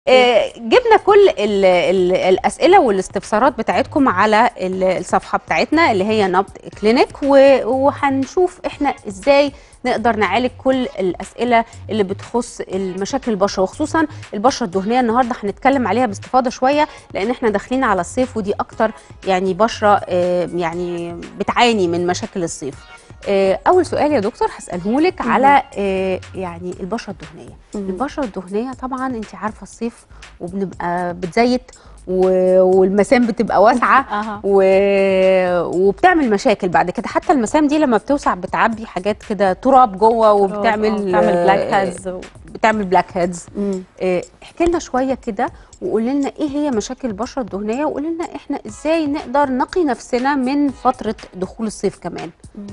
آه، جبنا كل ال ال الاسئله والاستفسارات بتاعتكم على ال- الصفحه بتاعتنا اللي هي نبض كلينيك و- وهنشوف احنا ازاي نقدر نعالج كل الاسئله اللي بتخص المشاكل البشره وخصوصا البشره الدهنيه النهارده هنتكلم عليها باستفاضه شويه لان احنا داخلين على الصيف ودي اكتر يعني بشره آه، يعني بتعاني من مشاكل الصيف آه، اول سؤال يا دكتور هساله لك على آه، يعني البشره الدهنيه البشره الدهنيه طبعا انت عارفه الصيف وبنبقى بتزيت و- والمسام بتبقى واسعه اها و... وبتعمل مشاكل بعد كده حتى المسام دي لما بتوسع بتعبي حاجات كده تراب جوه وبتعمل بتعمل بلاك آه، هيدز بتعمل بلاك هيدز احكي لنا شويه كده وقولي لنا ايه هي مشاكل البشره الدهنيه وقولي لنا احنا ازاي نقدر نقي نفسنا من فتره دخول الصيف كمان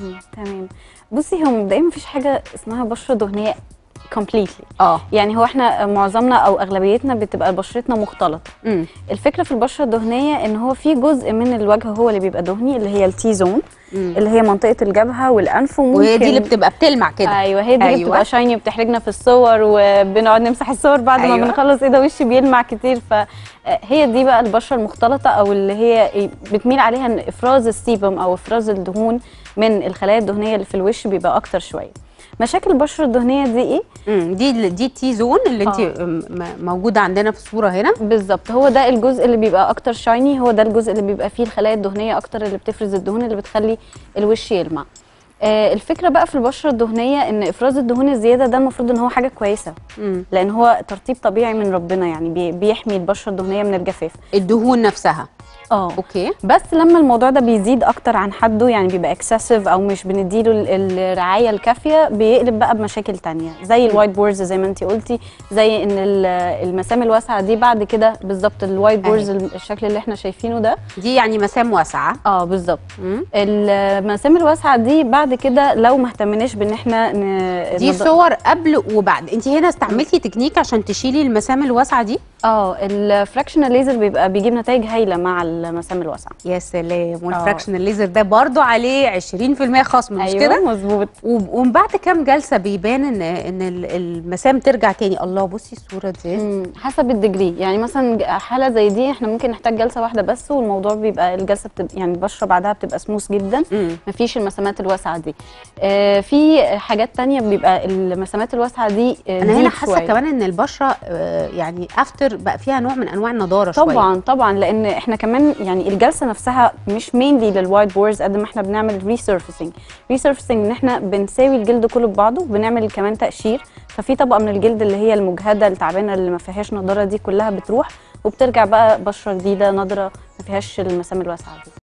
تمام بصي هو مبدئيا مفيش حاجه اسمها بشره دهنيه completely اه يعني هو احنا معظمنا او اغلبيتنا بتبقى بشرتنا مختلطه امم الفكره في البشره الدهنيه ان هو في جزء من الوجه هو اللي بيبقى دهني اللي هي التي زون اللي هي منطقه الجبهه والانف وممكن وهي دي اللي بتبقى بتلمع كده ايوه هي دي اللي أيوة. بتبقى شايني وبتحرجنا في الصور وبنقعد نمسح الصور بعد أيوة. ما بنخلص ايه ده وشي بيلمع كتير فهي دي بقى البشره المختلطه او اللي هي إيه بتميل عليها ان افراز السيبم او افراز الدهون من الخلايا الدهنيه اللي في الوش بيبقى اكتر شويه مشاكل البشره الدهنيه دي ايه امم دي ال- دي التي زون اللي انت آه. موجوده عندنا في الصوره هنا بالظبط هو ده الجزء اللي بيبقى اكتر شايني هو ده الجزء اللي بيبقى فيه الخلايا الدهنيه اكتر اللي بتفرز الدهون اللي بتخلي الوش يلمع آه الفكره بقى في البشره الدهنيه ان افراز الدهون الزياده ده المفروض ان هو حاجه كويسه امم لان هو ترطيب طبيعي من ربنا يعني بي- بيحمي البشره الدهنيه من الجفاف الدهون نفسها اه اوكي بس لما الموضوع ده بيزيد اكتر عن حده يعني بيبقى اكسسيف او مش بنديله ال- الرعايه الكافيه بيقلب بقى بمشاكل تانية زي الوايت بورز زي ما انت قلتي زي ان ال- المسام الواسعه دي بعد كده بالظبط الوايت بورز الشكل اللي احنا شايفينه ده دي يعني مسام واسعه اه بالظبط مم. المسام الواسعه دي بعد كده لو ما اهتمناش بان احنا ن... دي نض- صور قبل وبعد انت هنا استعملتي تكنيك عشان تشيلي المسام الواسعه دي اه الفراكشنال ليزر بيبقى بيجيب نتائج هايله مع المسام الواسعه يا سلام والفراكشن الليزر ده برضو عليه 20% خصم مش ايوه كده مظبوط وب- ومن بعد كام جلسه بيبان ان ان ال- المسام ترجع تاني الله بصي الصوره دي مم، حسب الديجري يعني مثلا حاله زي دي احنا ممكن نحتاج جلسه واحده بس والموضوع بيبقى الجلسه بتبقى يعني البشره بعدها بتبقى سموث جدا مم. مفيش المسامات الواسعه دي آه في حاجات تانية بيبقى المسامات الواسعه دي آه انا هنا ديب حاسه شوية. كمان ان البشره آه، يعني افتر بقى فيها نوع من انواع النضاره شويه طبعا طبعا لان احنا كمان يعني الجلسه نفسها مش مينلي للوايت بورز قد ما احنا بنعمل ريسيرفيسنج ريسيرفيسنج ان احنا بنساوي الجلد كله ببعضه بنعمل كمان تقشير ففي طبقه من الجلد اللي هي المجهده التعبانه اللي ما فيهاش نضاره دي كلها بتروح وبترجع بقى بشره جديده نضره ما فيهاش المسام الواسعه دي